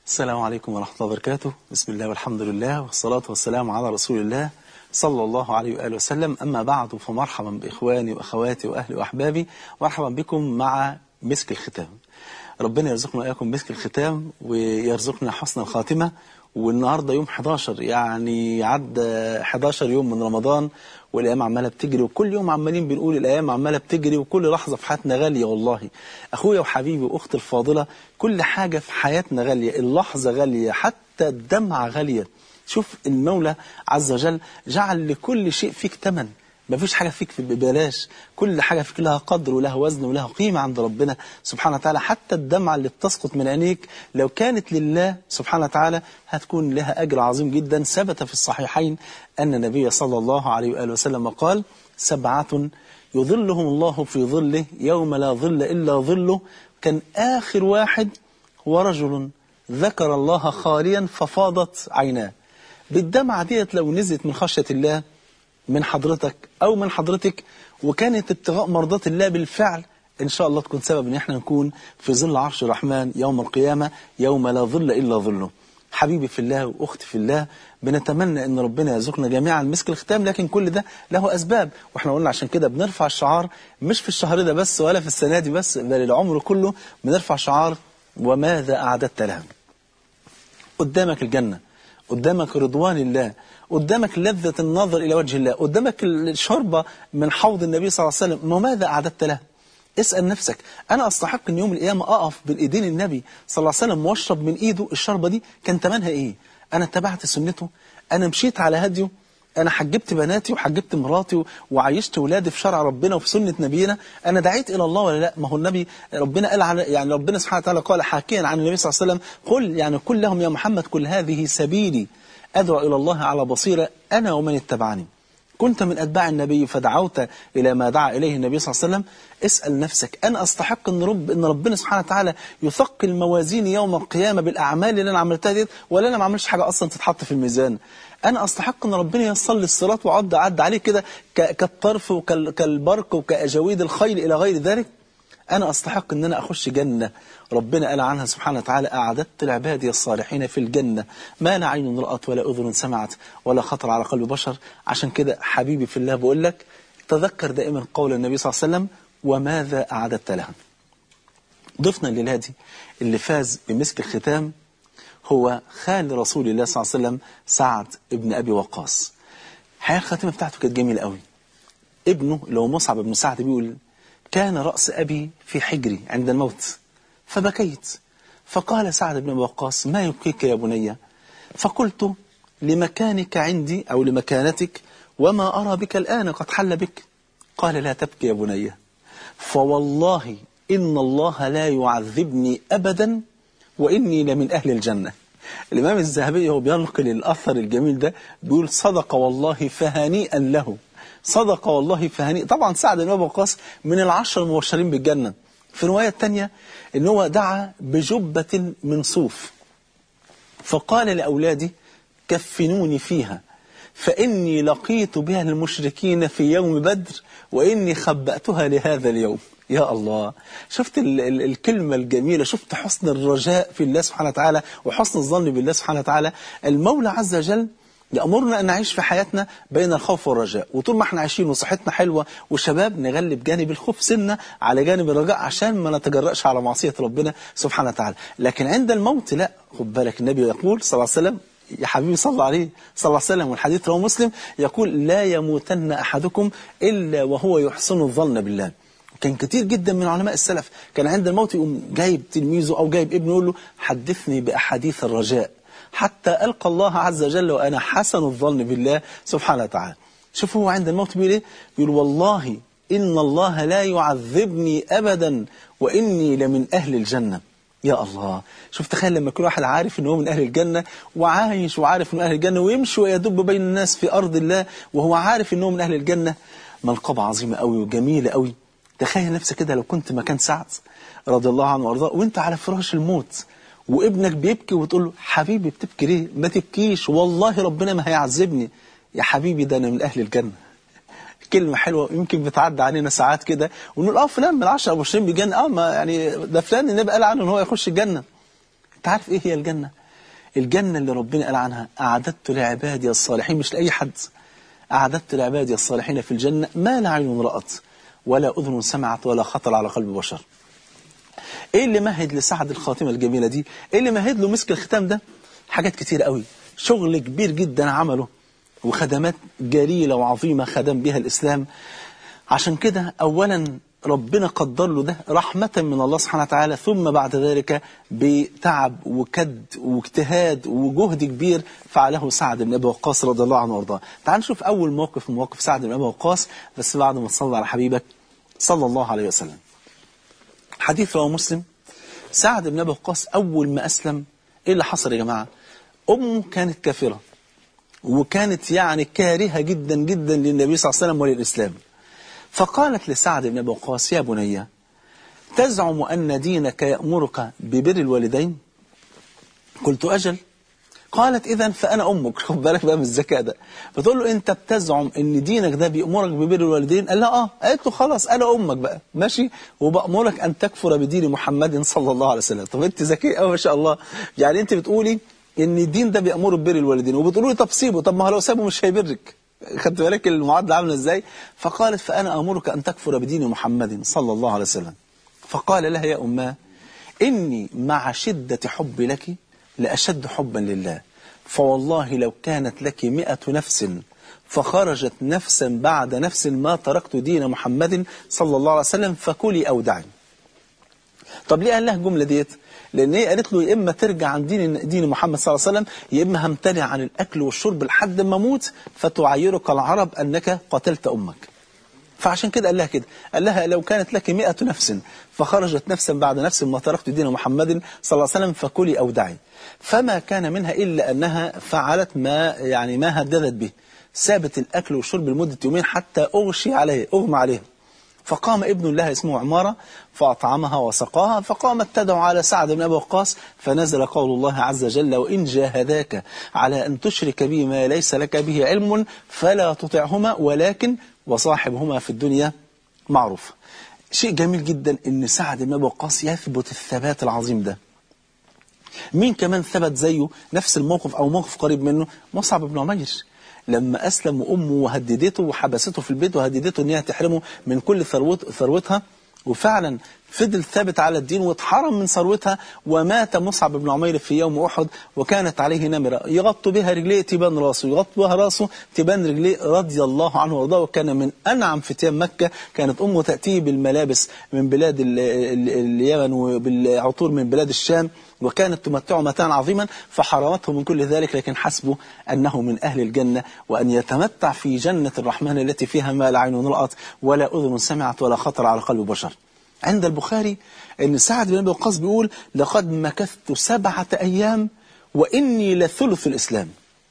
السلام عليكم ورحمة الله وبركاته بسم الله والحمد لله والصلاة والسلام على رسول الله صلى الله عليه وآله وسلم أما بعد فمرحبا بإخواني وأخواتي وأهلي وأحبابي مرحبا بكم مع مسك الختام ربنا يرزقنا وإياكم مسك الختام ويرزقنا حسن الخاتمة والنهاردة يوم 11 يعني عدى 11 يوم من رمضان والأيام عمالة بتجري وكل يوم عمالين بنقول الأيام عمالة بتجري وكل لحظة في حياتنا غالية والله أخويا وحبيبي وأختي الفاضلة كل حاجة في حياتنا غالية اللحظة غالية حتى الدمعة غالية شوف المولى عز وجل جعل لكل شيء فيك تمن ما فيش حاجة فيك ببلاش كل حاجة فيك لها قدر ولها وزن ولها قيمة عند ربنا سبحانه وتعالى حتى الدمعة اللي بتسقط من عينيك لو كانت لله سبحانه وتعالى هتكون لها أجر عظيم جدا ثبت في الصحيحين أن النبي صلى الله عليه وآله وسلم قال سبعة يظلهم الله في ظله يوم لا ظل إلا ظله كان آخر واحد ورجل ذكر الله خاليا ففاضت عيناه بالدمعة ديت لو نزلت من خشية الله من حضرتك أو من حضرتك وكانت ابتغاء مرضات الله بالفعل إن شاء الله تكون سبب إن احنا نكون في ظل عرش الرحمن يوم القيامة يوم لا ظل إلا ظله حبيبي في الله وأختي في الله بنتمنى أن ربنا يرزقنا جميعا مسك الختام لكن كل ده له أسباب وإحنا قلنا عشان كده بنرفع الشعار مش في الشهر ده بس ولا في السنة دي بس بل العمر كله بنرفع شعار وماذا أعددت لهم قدامك الجنة قدامك رضوان الله قدامك لذة النظر إلى وجه الله قدامك الشربة من حوض النبي صلى الله عليه وسلم وماذا أعددت له اسأل نفسك أنا أستحق أن يوم القيامة أقف بين إيدين النبي صلى الله عليه وسلم واشرب من إيده الشربة دي كان تمنها إيه أنا اتبعت سنته أنا مشيت على هديه أنا حجبت بناتي وحجبت مراتي وعيشت ولادي في شرع ربنا وفي سنة نبينا أنا دعيت إلى الله ولا لا ما هو النبي ربنا قال عن يعني ربنا سبحانه وتعالى قال حاكيا عن النبي صلى الله عليه وسلم قل يعني قل لهم يا محمد كل هذه سبيلي أدعو إلى الله على بصيرة أنا ومن اتبعني كنت من أتباع النبي فدعوت إلى ما دعا إليه النبي صلى الله عليه وسلم اسأل نفسك أنا أستحق أن, رب إن ربنا سبحانه وتعالى يثقل موازيني يوم القيامة بالأعمال اللي أنا عملتها دي ولا أنا ما عملش حاجة أصلا تتحط في الميزان أنا أستحق أن ربنا يصلي الصراط وعد عد عليه كده كالطرف وكالبرق وكأجاويد الخيل إلى غير ذلك أنا أستحق أن أنا أخش جنة ربنا قال عنها سبحانه وتعالى أعددت لعبادي الصالحين في الجنة ما لا عين رأت ولا أذن سمعت ولا خطر على قلب بشر عشان كده حبيبي في الله بقول لك تذكر دائما قول النبي صلى الله عليه وسلم وماذا أعددت لهم ضفنا الليلة دي اللي فاز بمسك الختام هو خال رسول الله صلى الله عليه وسلم سعد ابن أبي وقاص الحقيقة الخاتمة بتاعته كانت جميلة قوي ابنه اللي هو مصعب بن سعد بيقول كان رأس أبي في حجري عند الموت فبكيت فقال سعد بن وقاص ما يبكيك يا بني فقلت لمكانك عندي أو لمكانتك وما أرى بك الآن قد حل بك قال لا تبكي يا بني فوالله إن الله لا يعذبني أبدا وإني لمن أهل الجنة الإمام الذهبي هو بينقل الأثر الجميل ده بيقول صدق والله فهنيئا له صدق والله فهنيئا طبعا سعد بن أبي وقاص من العشر المبشرين بالجنة في الرواية الثانية ان هو دعا بجبة من صوف فقال لأولادي كفنوني فيها فإني لقيت بها المشركين في يوم بدر وإني خبأتها لهذا اليوم يا الله شفت ال ال الكلمة الجميلة شفت حسن الرجاء في الله سبحانه وتعالى وحسن الظن بالله سبحانه وتعالى المولى عز وجل يأمرنا أن نعيش في حياتنا بين الخوف والرجاء وطول ما احنا عايشين وصحتنا حلوة وشباب نغلب جانب الخوف سنة على جانب الرجاء عشان ما نتجرأش على معصية ربنا سبحانه وتعالى لكن عند الموت لا خد بالك النبي يقول صلى الله عليه وسلم يا حبيبي صلى عليه صلى الله عليه وسلم والحديث رواه مسلم يقول لا يموتن أحدكم إلا وهو يحسن الظن بالله كان كتير جدا من علماء السلف كان عند الموت يقوم جايب تلميذه أو جايب ابنه يقول له حدثني بأحاديث الرجاء حتى ألقى الله عز وجل وأنا حسن الظن بالله سبحانه وتعالى شوفوا هو عند الموت بيقول إيه بيقول والله إن الله لا يعذبني أبدا وإني لمن أهل الجنة يا الله شوف تخيل لما يكون واحد عارف ان هو من أهل الجنة وعايش وعارف انه أهل الجنة ويمشي ويدب بين الناس في أرض الله وهو عارف انه من أهل الجنة منقبة عظيمة قوي وجميلة قوي تخيل نفسك كده لو كنت مكان سعد رضي الله عنه وارضاه وانت على فراش الموت وابنك بيبكي وتقول له حبيبي بتبكي ليه ما تبكيش والله ربنا ما هيعذبني يا حبيبي ده انا من اهل الجنه كلمة حلوة يمكن بتعدي علينا ساعات كده ونقول اه فلان من العشرة المبشرين بالجنة اه ما يعني ده فلان النبي قال عنه ان هو يخش الجنة انت عارف ايه هي الجنة الجنة اللي ربنا قال عنها أعددت لعبادي الصالحين مش لأي حد أعددت لعبادي الصالحين في الجنة ما لا عين رأت ولا أذن سمعت ولا خطر على قلب بشر ايه اللي مهد لسعد الخاتمة الجميلة دي ايه اللي مهد له مسك الختام ده حاجات كتير قوي شغل كبير جدا عمله وخدمات جليلة وعظيمة خدم بها الإسلام عشان كده أولا ربنا قدر له ده رحمة من الله سبحانه وتعالى ثم بعد ذلك بتعب وكد واجتهاد وجهد كبير فعله سعد بن أبي وقاص رضي الله عنه وارضاه تعال نشوف أول موقف من مواقف سعد بن أبي وقاص بس بعد ما تصلي على حبيبك صلى الله عليه وسلم حديث رواه مسلم سعد بن أبي وقاص أول ما أسلم إيه اللي حصل يا جماعة أمه كانت كافرة وكانت يعني كارهة جدا جدا للنبي صلى الله عليه وسلم وللإسلام فقالت لسعد بن أبي وقاص يا بني تزعم أن دينك يأمرك ببر الوالدين قلت أجل قالت إذا فأنا أمك خد بالك بقى من الذكاء ده فتقول له أنت بتزعم أن دينك ده بيأمرك ببر الوالدين قال لا آه قالت له خلاص أنا أمك بقى ماشي وبأمرك أن تكفر بدين محمد صلى الله عليه وسلم طب أنت ذكية أوي ما شاء الله يعني أنت بتقولي ان الدين ده بيأمر ببر الوالدين وبتقولوا لي طب سيبه طب ما هو لو سابه مش هيبرك خدت بالك المعادله عامله ازاي فقالت فانا امرك ان تكفر بدين محمد صلى الله عليه وسلم فقال لها يا اماه اني مع شده حبي لك لاشد حبا لله فوالله لو كانت لك مئة نفس فخرجت نفسا بعد نفس ما تركت دين محمد صلى الله عليه وسلم فكلي او دعي طب ليه قال لها الجمله ديت لان هي قالت له يا اما ترجع عن دين دين محمد صلى الله عليه وسلم يا اما همتنع عن الاكل والشرب لحد ما اموت فتعيرك العرب انك قتلت امك فعشان كده قال لها كده قال لها لو كانت لك مئة نفس فخرجت نفسا بعد نفس ما تركت دين محمد صلى الله عليه وسلم فكلي أو دعي فما كان منها إلا أنها فعلت ما يعني ما هددت به سابت الأكل والشرب لمدة يومين حتى أغشي عليه أغمى عليه فقام ابن لها اسمه عمارة فأطعمها وسقاها فقامت تدعو على سعد بن أبي وقاص فنزل قول الله عز وجل وإن جاهداك على أن تشرك بي ما ليس لك به علم فلا تطعهما ولكن وصاحبهما في الدنيا معروف شيء جميل جدا ان سعد بن أبي وقاص يثبت الثبات العظيم ده مين كمان ثبت زيه نفس الموقف أو موقف قريب منه مصعب بن عمير لما أسلم وأمه وهددته وحبسته في البيت وهددته أن هي تحرمه من كل ثروت ثروتها وفعلا فضل ثابت على الدين واتحرم من ثروتها ومات مصعب بن عمير في يوم أحد وكانت عليه نمرة يغطوا بها رجليه تبان راسه يغطوا بها راسه تبان رجليه رضي الله عنه وارضاه وكان من أنعم فتيان مكة كانت أمه تأتيه بالملابس من بلاد ال ال اليمن وبالعطور من بلاد الشام وكانت تمتعه متاعا عظيما فحرمته من كل ذلك لكن حسبه أنه من أهل الجنة وأن يتمتع في جنة الرحمن التي فيها ما لا عين رأت ولا أذن سمعت ولا خطر على قلب بشر عند البخاري أن سعد بن أبي وقاص بيقول لقد مكثت سبعة أيام وإني لثلث الإسلام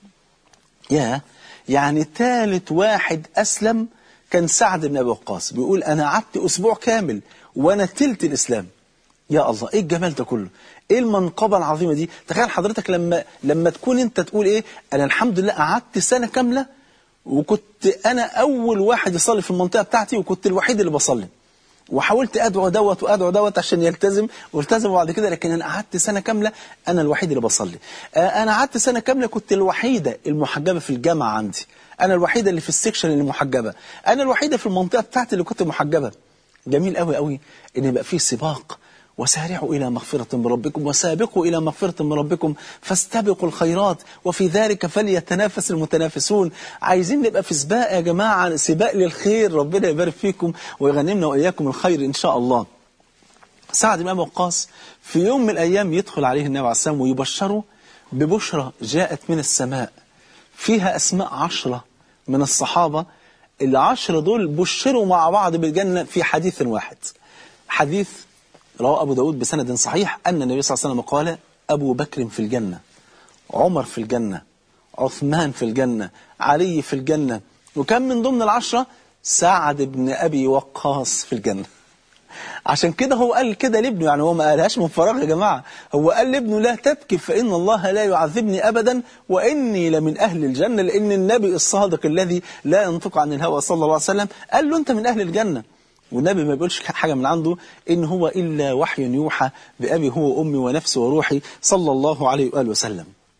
يا يعني ثالث واحد أسلم كان سعد بن أبي وقاص بيقول أنا قعدت أسبوع كامل وأنا تلت الإسلام يا الله إيه الجمال ده كله ايه المنقبة العظيمة دي تخيل حضرتك لما لما تكون انت تقول ايه انا الحمد لله قعدت سنة كاملة وكنت انا اول واحد يصلي في المنطقة بتاعتي وكنت الوحيد اللي بصلي وحاولت ادعو دوت وادعو دوت عشان يلتزم والتزم بعد كده لكن انا قعدت سنة كاملة انا الوحيد اللي بصلي انا قعدت سنة كاملة كنت الوحيدة المحجبة في الجامعة عندي انا الوحيدة اللي في السكشن اللي محجبة انا الوحيدة في المنطقة بتاعتي اللي كنت محجبة جميل قوي قوي ان يبقى فيه سباق وسارعوا إلى مغفرة من ربكم وسابقوا إلى مغفرة من ربكم فاستبقوا الخيرات وفي ذلك فليتنافس المتنافسون عايزين نبقى في سباق يا جماعة سباق للخير ربنا يبارك فيكم ويغنمنا وإياكم الخير إن شاء الله سعد بن أبي وقاص في يوم من الأيام يدخل عليه النبي عليه السلام ويبشره ببشرى جاءت من السماء فيها أسماء عشرة من الصحابة العشرة دول بشروا مع بعض بالجنة في حديث واحد حديث رواه أبو داود بسند صحيح أن النبي صلى الله عليه وسلم قال أبو بكر في الجنة عمر في الجنة عثمان في الجنة علي في الجنة وكان من ضمن العشرة سعد بن أبي وقاص في الجنة عشان كده هو قال كده لابنه يعني هو ما قالهاش من فراغ يا جماعة هو قال لابنه لا تبكي فإن الله لا يعذبني أبدا وإني لمن أهل الجنة لأن النبي الصادق الذي لا ينطق عن الهوى صلى الله عليه وسلم قال له أنت من أهل الجنة والنبي ما بيقولش حاجة من عنده إن هو إلا وحي يوحى بأبي هو أمي ونفسي وروحي صلى الله عليه وآله وسلم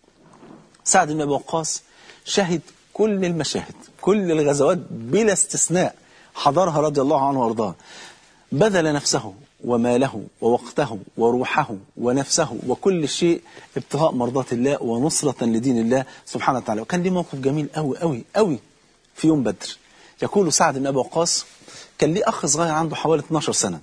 سعد بن أبي وقاص شهد كل المشاهد كل الغزوات بلا استثناء حضرها رضي الله عنه وارضاه بذل نفسه وماله ووقته وروحه ونفسه وكل شيء ابتغاء مرضات الله ونصرة لدين الله سبحانه وتعالى وكان ليه موقف جميل قوي قوي قوي في يوم بدر يقول سعد بن أبي وقاص كان ليه أخ صغير عنده حوالي 12 سنة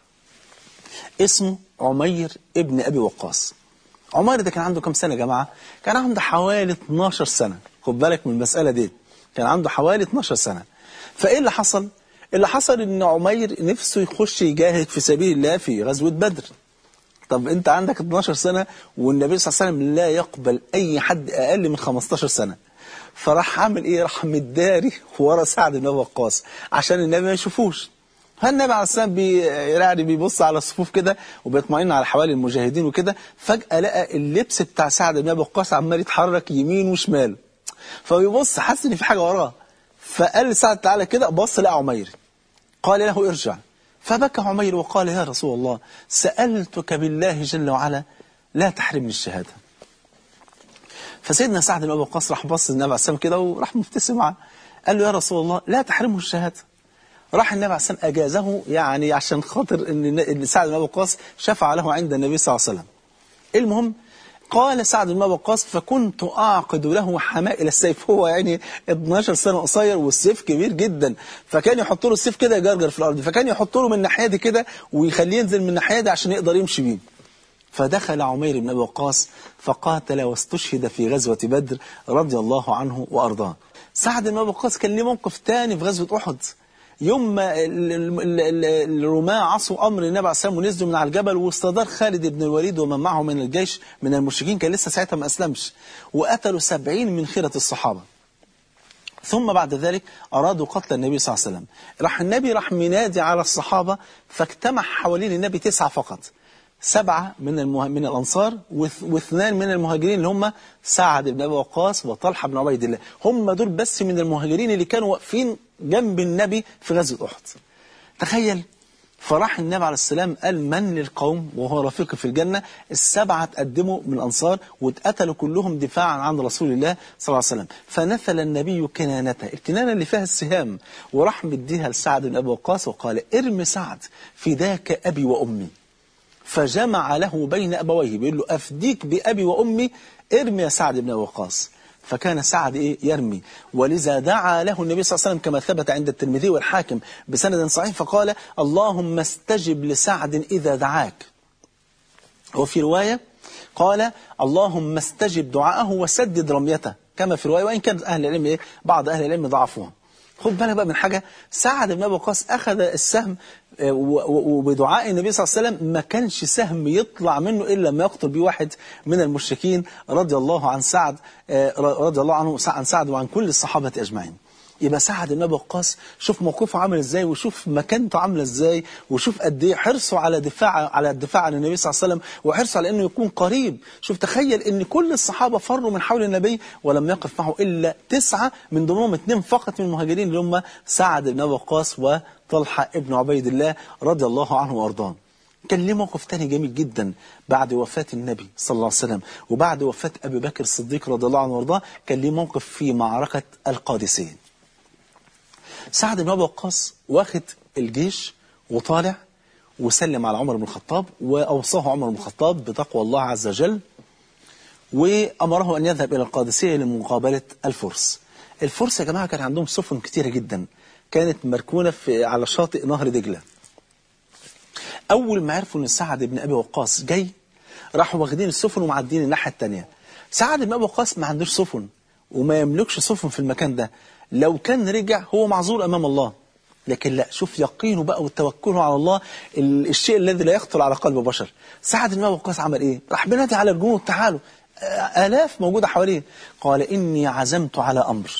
اسمه عمير ابن أبي وقاص عمير ده كان عنده كم سنة يا جماعة كان عنده حوالي 12 سنة خد بالك من المسألة دي كان عنده حوالي 12 سنة فإيه اللي حصل اللي حصل ان عمير نفسه يخش يجاهد في سبيل الله في غزوة بدر طب انت عندك 12 سنة والنبي صلى الله عليه وسلم لا يقبل اي حد اقل من 15 سنة فراح عامل ايه راح مداري ورا سعد بن ابي وقاص عشان النبي ما يشوفوش فالنبي عليه السلام بي يعني بيبص على الصفوف كده وبيطمئن على حوالي المجاهدين وكده فجأة لقى اللبس بتاع سعد بن ابي وقاص عمال يتحرك يمين وشمال فبيبص حس ان في حاجة وراه فقال لسعد تعالى كده بص لقى عمير قال له ارجع فبكى عمير وقال يا رسول الله سألتك بالله جل وعلا لا تحرمني الشهادة فسيدنا سعد بن أبي وقاص راح بص للنبي عليه السلام كده وراح مبتسم معاه قال له يا رسول الله لا تحرمه الشهادة راح النبي عليه السلام أجازه يعني عشان خاطر ان سعد بن أبي وقاص شفع له عند النبي صلى الله عليه وسلم المهم قال سعد بن أبي وقاص فكنت أعقد له حمائل السيف هو يعني 12 سنة قصير والسيف كبير جدا فكان يحط له السيف كده يجرجر في الأرض فكان يحط له من الناحية دي كده ويخليه ينزل من الناحية دي عشان يقدر يمشي بيه فدخل عمير بن أبي وقاص فقاتل واستشهد في غزوة بدر رضي الله عنه وأرضاه سعد بن أبي وقاص كان ليه موقف تاني في غزوة أحد يوم ما الرماة عصوا أمر النبي عليه السلام ونزلوا من على الجبل واستدار خالد بن الوليد ومن معه من الجيش من المشركين كان لسه ساعتها ما أسلمش وقتلوا سبعين من خيرة الصحابة ثم بعد ذلك أرادوا قتل النبي صلى الله عليه وسلم راح النبي راح منادي على الصحابة فاجتمع حوالين النبي تسعة فقط سبعة من المه... من الأنصار واثنان من المهاجرين اللي هم سعد بن أبي وقاص وطلحة بن عبيد الله هم دول بس من المهاجرين اللي كانوا واقفين جنب النبي في غزوة أحد تخيل فراح النبي عليه السلام قال من للقوم وهو رفيق في الجنة السبعة تقدموا من الأنصار واتقتلوا كلهم دفاعا عن رسول الله صلى الله عليه وسلم فنثل النبي كنانته الكنانة اللي فيها السهام وراح مديها لسعد بن أبي وقاص وقال ارمي سعد فداك أبي وأمي فجمع له بين أبويه بيقول له أفديك بأبي وأمي ارمي يا سعد بن وقاص فكان سعد إيه يرمي ولذا دعا له النبي صلى الله عليه وسلم كما ثبت عند الترمذي والحاكم بسند صحيح فقال اللهم استجب لسعد إذا دعاك وفي رواية قال اللهم استجب دعاءه وسدد رميته كما في رواية وإن كان أهل العلم إيه بعض أهل العلم ضعفوها خد بالك بقى من حاجة سعد بن أبي وقاص أخذ السهم وبدعاء النبي صلى الله عليه وسلم ما كانش سهم يطلع منه إلا ما يقتل به واحد من المشركين رضي الله عن سعد رضي الله عنه عن سعد وعن كل الصحابة أجمعين يبقى سعد بن ابي وقاص شوف موقفه عامل ازاي وشوف مكانته عامله ازاي وشوف قد ايه حرصه على دفاع على الدفاع عن النبي صلى الله عليه وسلم وحرصه على انه يكون قريب شوف تخيل ان كل الصحابه فروا من حول النبي ولم يقف معه الا تسعه من ضمنهم اثنين فقط من المهاجرين اللي هم سعد بن ابي وقاص وطلحه ابن عبيد الله رضي الله عنه وارضاه كان ليه موقف تاني جميل جدا بعد وفاة النبي صلى الله عليه وسلم وبعد وفاة أبي بكر الصديق رضي الله عنه وارضاه كان ليه موقف في معركة القادسية سعد بن ابي وقاص واخد الجيش وطالع وسلم على عمر بن الخطاب واوصاه عمر بن الخطاب بتقوى الله عز وجل وامره ان يذهب الى القادسيه لمقابله الفرس. الفرس يا جماعه كان عندهم سفن كتيره جدا كانت مركونه في على شاطئ نهر دجله. اول ما عرفوا ان سعد بن ابي وقاص جاي راحوا واخدين السفن ومعديين الناحيه الثانيه. سعد بن ابي وقاص ما عندوش سفن وما يملكش سفن في المكان ده لو كان رجع هو معذور أمام الله لكن لا شوف يقينه بقى وتوكله على الله الشيء الذي لا يخطر على قلب بشر سعد بن وقاص عمل ايه راح بنادي على الجنود تعالوا آلاف موجودة حواليه قال إني عزمت على أمر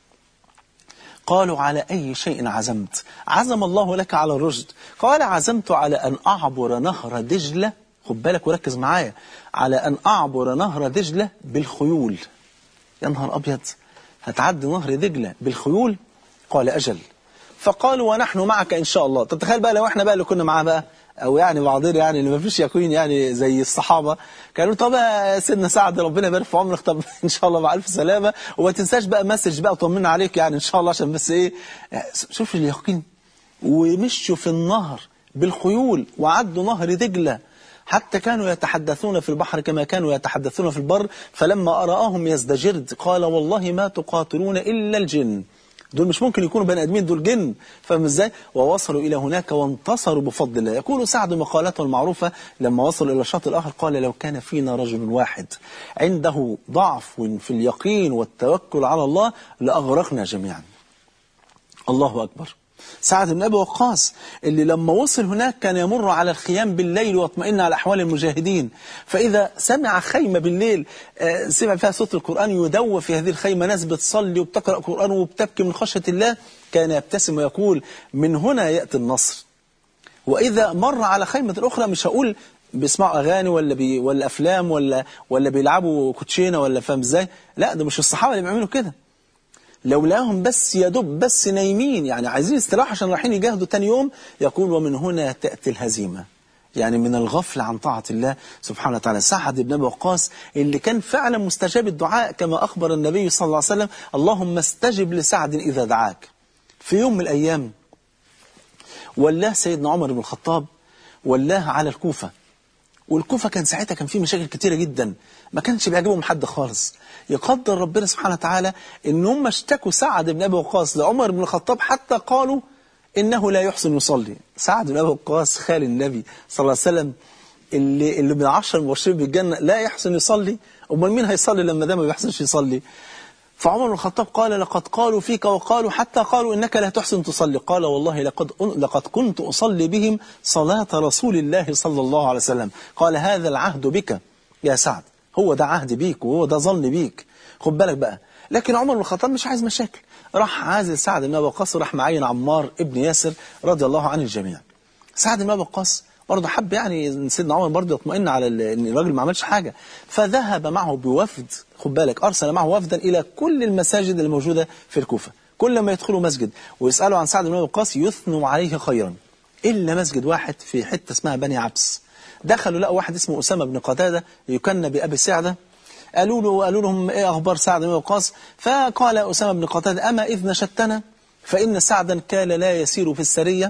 قالوا على أي شيء عزمت عزم الله لك على الرشد قال عزمت على أن أعبر نهر دجلة خد بالك وركز معايا على أن أعبر نهر دجلة بالخيول يا نهار أبيض هتعدي نهر دجلة بالخيول قال أجل فقالوا ونحن معك إن شاء الله طب تخيل بقى لو احنا بقى اللي كنا معاه بقى او يعني بعضنا يعني اللي ما فيش يقين يعني زي الصحابه كانوا طب يا سيدنا سعد ربنا يبارك في عمرك طب ان شاء الله مع الف سلامه وما تنساش بقى مسج بقى طمنا عليك يعني ان شاء الله عشان بس ايه شوف اليقين ومشوا في النهر بالخيول وعدوا نهر دجله حتى كانوا يتحدثون في البحر كما كانوا يتحدثون في البر فلما أراهم يزدجرد قال والله ما تقاتلون إلا الجن دول مش ممكن يكونوا بني ادمين دول جن فاهم ازاي ووصلوا الى هناك وانتصروا بفضل الله يقول سعد مقالته المعروفه لما وصلوا الى الشاطئ الاخر قال لو كان فينا رجل واحد عنده ضعف في اليقين والتوكل على الله لاغرقنا جميعا الله اكبر سعد بن ابي وقاص اللي لما وصل هناك كان يمر على الخيام بالليل ويطمئن على احوال المجاهدين فاذا سمع خيمه بالليل سمع فيها صوت القران يدوى في هذه الخيمه ناس بتصلي وبتقرا قران وبتبكي من خشيه الله كان يبتسم ويقول من هنا ياتي النصر واذا مر على خيمه اخرى مش هقول بيسمعوا اغاني ولا بي ولا افلام ولا ولا بيلعبوا كوتشينه ولا فاهم ازاي لا ده مش الصحابه اللي بيعملوا كده لولاهم بس يدب بس نايمين يعني عايزين استراحة عشان رايحين يجاهدوا تاني يوم يقول ومن هنا تأتي الهزيمة يعني من الغفل عن طاعة الله سبحانه وتعالى سعد بن أبي وقاص اللي كان فعلا مستجاب الدعاء كما أخبر النبي صلى الله عليه وسلم اللهم استجب لسعد إذا دعاك في يوم من الأيام ولاه سيدنا عمر بن الخطاب ولاه على الكوفة والكوفة كان ساعتها كان فيه مشاكل كتيرة جدا ما كانش بيعجبهم حد خالص يقدر ربنا سبحانه وتعالى ان هم اشتكوا سعد بن ابي وقاص لعمر بن الخطاب حتى قالوا انه لا يحسن يصلي سعد بن ابي وقاص خال النبي صلى الله عليه وسلم اللي اللي من عشر المبشرين بالجنه لا يحسن يصلي امال مين هيصلي لما ده ما بيحسنش يصلي فعمر بن الخطاب قال لقد قالوا فيك وقالوا حتى قالوا انك لا تحسن تصلي قال والله لقد لقد كنت اصلي بهم صلاه رسول الله صلى الله عليه وسلم قال هذا العهد بك يا سعد هو ده عهد بيك وهو ده ظن بيك خد بالك بقى لكن عمر بن الخطاب مش عايز مشاكل راح عازل سعد بن ابي وقاص راح معين عمار ابن ياسر رضي الله عن الجميع سعد بن ابي وقاص برضه حب يعني سيدنا عمر برضه يطمئن على ان الراجل ما عملش حاجه فذهب معه بوفد خد بالك ارسل معه وفدا الى كل المساجد الموجوده في الكوفه كل ما يدخلوا مسجد ويسالوا عن سعد بن ابي وقاص يثنوا عليه خيرا الا مسجد واحد في حته اسمها بني عبس دخلوا لقوا واحد اسمه اسامه بن قتاده يكنى بابي سعده قالوا له قالوا لهم ايه اخبار سعد بن وقاص فقال اسامه بن قتاده اما اذ نشدتنا فان سعدا كان لا يسير في السريه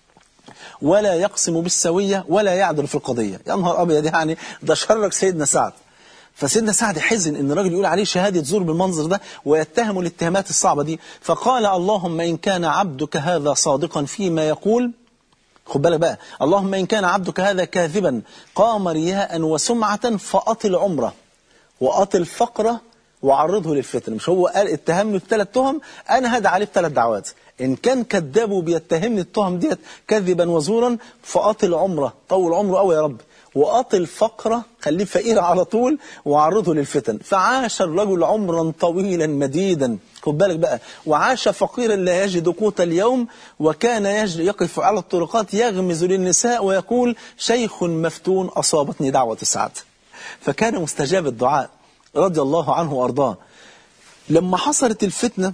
ولا يقسم بالسويه ولا يعدل في القضيه يا نهار ابيض يعني ده شرك سيدنا سعد فسيدنا سعد حزن ان الراجل يقول عليه شهاده زور بالمنظر ده ويتهم الاتهامات الصعبه دي فقال اللهم ان كان عبدك هذا صادقا فيما يقول خد بالك بقى اللهم إن كان عبدك هذا كاذبا قام رياء وسمعة فأطل عمره وأطل فقره وعرضه للفتن مش هو قال اتهمني بثلاث تهم أنا هدى عليه بثلاث دعوات إن كان كذاب وبيتهمني التهم ديت كذبا وزورا فأطل عمره طول عمره قوي يا رب وأطل فقره خليه فقير على طول وعرضه للفتن فعاش الرجل عمرا طويلا مديدا خد بالك بقى وعاش فقيرا لا يجد قوت اليوم وكان يقف على الطرقات يغمز للنساء ويقول شيخ مفتون أصابتني دعوة سعد فكان مستجاب الدعاء رضي الله عنه وأرضاه لما حصلت الفتنة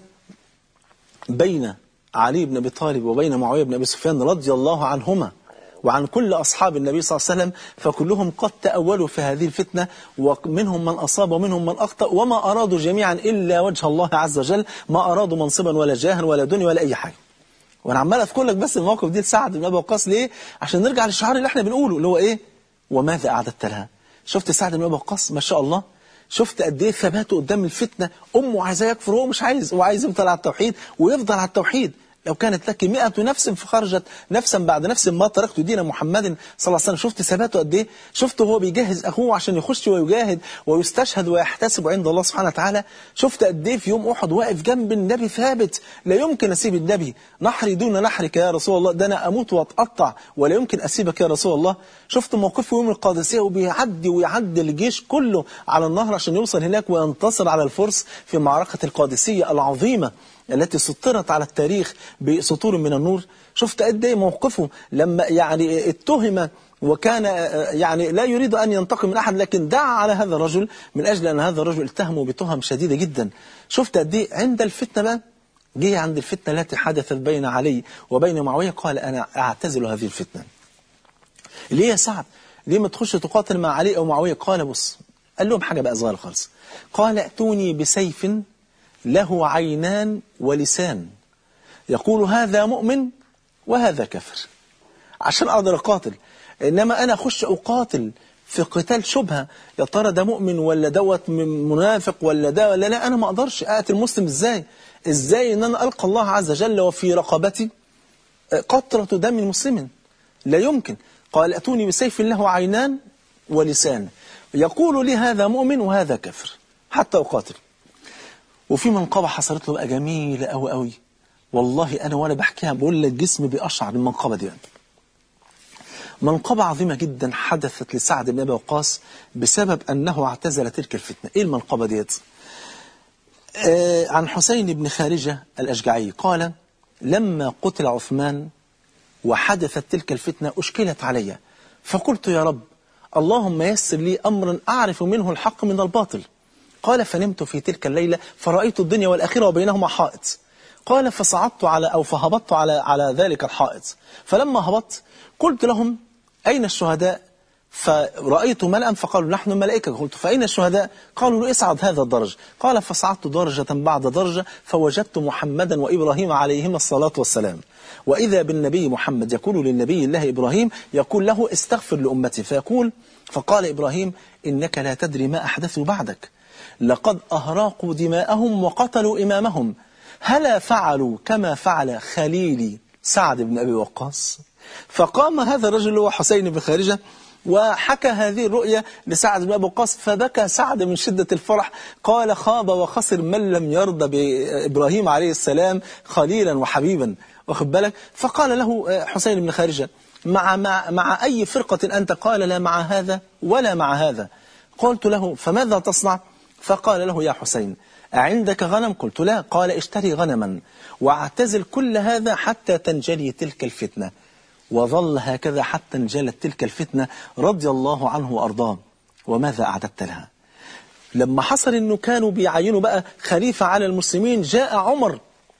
بين علي بن أبي طالب وبين معاوية بن أبي سفيان رضي الله عنهما وعن كل أصحاب النبي صلى الله عليه وسلم فكلهم قد تأولوا في هذه الفتنة ومنهم من أصاب ومنهم من أخطأ وما أرادوا جميعا إلا وجه الله عز وجل ما أرادوا منصبا ولا جاها ولا دنيا ولا أي حاجة وأنا عمال أذكر لك بس المواقف دي لسعد بن أبي وقاص ليه؟ عشان نرجع للشعار اللي احنا بنقوله اللي هو إيه؟ وماذا أعددت لها؟ شفت سعد بن أبي وقاص ما شاء الله شفت قد ايه ثباته قدام الفتنه امه عايزاه يكفر هو مش عايز هو عايز يفضل على التوحيد ويفضل على التوحيد لو كانت لك مئة نفس فخرجت نفسا بعد نفس ما تركت دين محمد صلى الله عليه وسلم شفت ثباته قد ايه شفت هو بيجهز اخوه عشان يخش ويجاهد ويستشهد ويحتسب عند الله سبحانه وتعالى شفت قد ايه في يوم احد واقف جنب النبي ثابت لا يمكن اسيب النبي نحري دون نحرك يا رسول الله ده انا اموت واتقطع ولا يمكن اسيبك يا رسول الله شفت موقفه يوم القادسيه وبيعدي ويعدي الجيش كله على النهر عشان يوصل هناك وينتصر على الفرس في معركه القادسيه العظيمه التي سطرت على التاريخ بسطور من النور شفت قد ايه موقفه لما يعني اتهم وكان يعني لا يريد أن ينتقم من أحد لكن دعا على هذا الرجل من أجل أن هذا الرجل اتهمه بتهم شديدة جدا شفت قد ايه عند الفتنة بقى جه عند الفتنة التي حدثت بين علي وبين معاوية قال أنا أعتزل هذه الفتنة ليه يا سعد ليه ما تخش تقاتل مع علي أو معاوية قال بص قال لهم حاجة بقى صغيرة خالص قال ائتوني بسيف له عينان ولسان يقول هذا مؤمن وهذا كافر عشان أقدر أقاتل إنما أنا أخش أقاتل في قتال شبهة يا ترى ده مؤمن ولا دوت منافق ولا ده ولا لا أنا ما أقدرش أقتل مسلم إزاي إزاي إن أنا ألقى الله عز وجل وفي رقبتي قطرة دم مسلم لا يمكن قال أتوني بسيف له عينان ولسان يقول لي هذا مؤمن وهذا كافر حتى أقاتل وفي منقبة حصلت له بقى جميلة أوي أوي والله أنا وأنا بحكيها بقول لك جسمي بيقشعر المنقبة دي منقبة عظيمة جدا حدثت لسعد بن أبي وقاص بسبب أنه اعتزل تلك الفتنة إيه المنقبة ديت آه عن حسين بن خارجة الأشجعي قال لما قتل عثمان وحدثت تلك الفتنة أشكلت علي فقلت يا رب اللهم يسر لي أمرا أعرف منه الحق من الباطل قال فنمت في تلك الليلة فرأيت الدنيا والآخرة وبينهما حائط قال فصعدت على أو فهبطت على على ذلك الحائط فلما هبطت قلت لهم أين الشهداء فرأيت ملأ فقالوا نحن الملائكة قلت فأين الشهداء قالوا له اصعد هذا الدرج قال فصعدت درجة بعد درجة فوجدت محمدا وإبراهيم عليهما الصلاة والسلام وإذا بالنبي محمد يقول للنبي الله إبراهيم يقول له استغفر لأمتي فيقول فقال إبراهيم إنك لا تدري ما أحدثوا بعدك لقد أهراقوا دماءهم وقتلوا إمامهم هلا فعلوا كما فعل خليلي سعد بن أبي وقاص فقام هذا الرجل هو حسين بن خارجة وحكى هذه الرؤيا لسعد بن أبي وقاص فبكى سعد من شدة الفرح قال خاب وخسر من لم يرضى بإبراهيم عليه السلام خليلا وحبيبا واخد بالك فقال له حسين بن خارجة مع, مع, مع أي فرقة أنت قال لا مع هذا ولا مع هذا قلت له فماذا تصنع فقال له يا حسين أعندك غنم قلت لا قال اشتري غنما واعتزل كل هذا حتى تنجلي تلك الفتنة وظل هكذا حتى انجلت تلك الفتنة رضي الله عنه وأرضاه وماذا أعددت لها لما حصل أنه كانوا بيعينوا بقى خليفة على المسلمين جاء عمر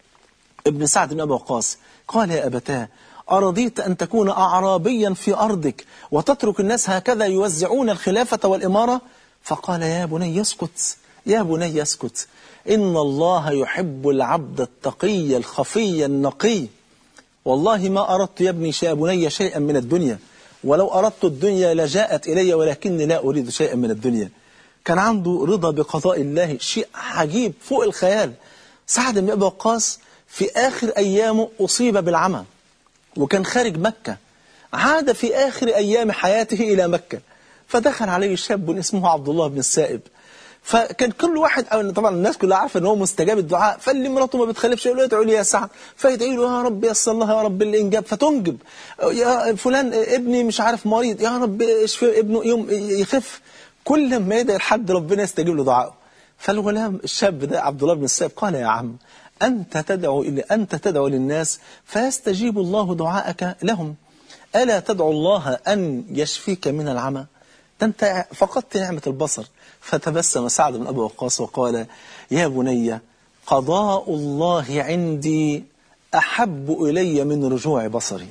ابن سعد بن أبي وقاص قال يا أبتاه أرضيت أن تكون أعرابيا في أرضك وتترك الناس هكذا يوزعون الخلافة والإمارة فقال يا بني اسكت يا بني اسكت إن الله يحب العبد التقي الخفي النقي والله ما أردت يا ابني يا بني شيئا من الدنيا ولو أردت الدنيا لجاءت إلي ولكني لا أريد شيئا من الدنيا كان عنده رضا بقضاء الله شيء عجيب فوق الخيال سعد بن أبي وقاص في آخر أيامه أصيب بالعمى وكان خارج مكة عاد في آخر أيام حياته إلى مكة فدخل عليه شاب اسمه عبد الله بن السائب فكان كل واحد أو طبعا الناس كلها عارفه ان هو مستجاب الدعاء فاللي مراته ما بتخلفش يقول له ادعوا لي يا سعد فيدعي له يا رب يسر الله يا رب الانجاب فتنجب يا فلان ابني مش عارف مريض يا رب اشفي ابنه يوم يخف كل ما يدعي لحد ربنا يستجيب له دعائه فالغلام الشاب ده عبد الله بن السائب قال يا عم أنت تدعو إلى أنت تدعو للناس فيستجيب الله دعاءك لهم ألا تدعو الله أن يشفيك من العمى ده أنت فقدت نعمة البصر فتبسم سعد بن أبي وقاص وقال يا بني قضاء الله عندي أحب إلي من رجوع بصري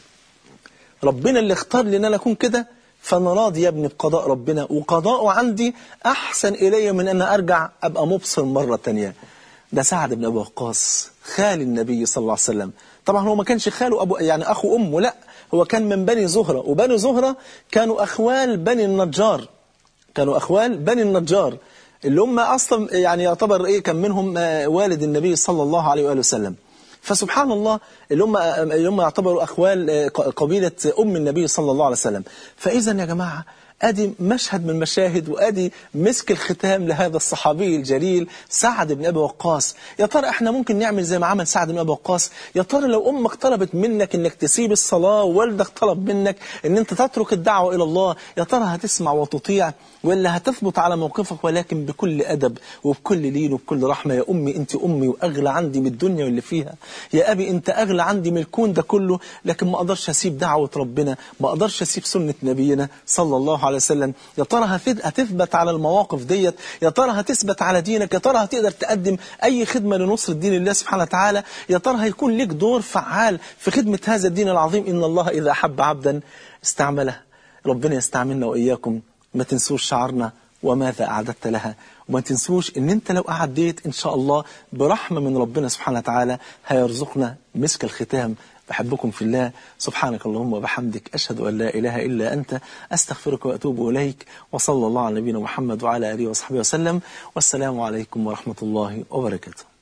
ربنا اللي اختار لي ان انا اكون كده فانا راضي يا ابني بقضاء ربنا وقضاءه عندي احسن الي من ان ارجع ابقى مبصر مره تانية ده سعد بن ابي وقاص خال النبي صلى الله عليه وسلم طبعا هو ما كانش خاله ابو يعني اخو امه لا هو كان من بني زهره وبني زهره كانوا اخوال بني النجار كانوا أخوال بني النجار اللي هم أصلا يعني يعتبر إيه كان منهم والد النبي صلى الله عليه وآله وسلم فسبحان الله اللي هم اللي هم يعتبروا أخوال قبيلة أم النبي صلى الله عليه وسلم فإذا يا جماعة ادي مشهد من مشاهد وادي مسك الختام لهذا الصحابي الجليل سعد بن ابي وقاص يا ترى احنا ممكن نعمل زي ما عمل سعد بن ابي وقاص يا ترى لو امك طلبت منك انك تسيب الصلاه ووالدك طلب منك ان انت تترك الدعوه الى الله يا ترى هتسمع وتطيع ولا هتثبت على موقفك ولكن بكل ادب وبكل لين وبكل رحمه يا امي انت امي واغلى عندي من الدنيا واللي فيها يا ابي انت اغلى عندي من الكون ده كله لكن ما اقدرش اسيب دعوه ربنا ما اقدرش اسيب سنه نبينا صلى الله عليه وسلم يا ترى هتثبت على المواقف ديت يا ترى هتثبت على دينك يا ترى هتقدر تقدم أي خدمة لنصر الدين الله سبحانه وتعالى يا ترى هيكون لك دور فعال في خدمة هذا الدين العظيم إن الله إذا أحب عبدا استعمله ربنا يستعملنا وإياكم ما تنسوش شعارنا وماذا أعددت لها وما تنسوش ان انت لو عديت ان شاء الله برحمة من ربنا سبحانه وتعالى هيرزقنا مسك الختام بحبكم في الله سبحانك اللهم وبحمدك أشهد أن لا إله إلا أنت أستغفرك وأتوب إليك وصلى الله على نبينا محمد وعلى آله وصحبه وسلم والسلام عليكم ورحمة الله وبركاته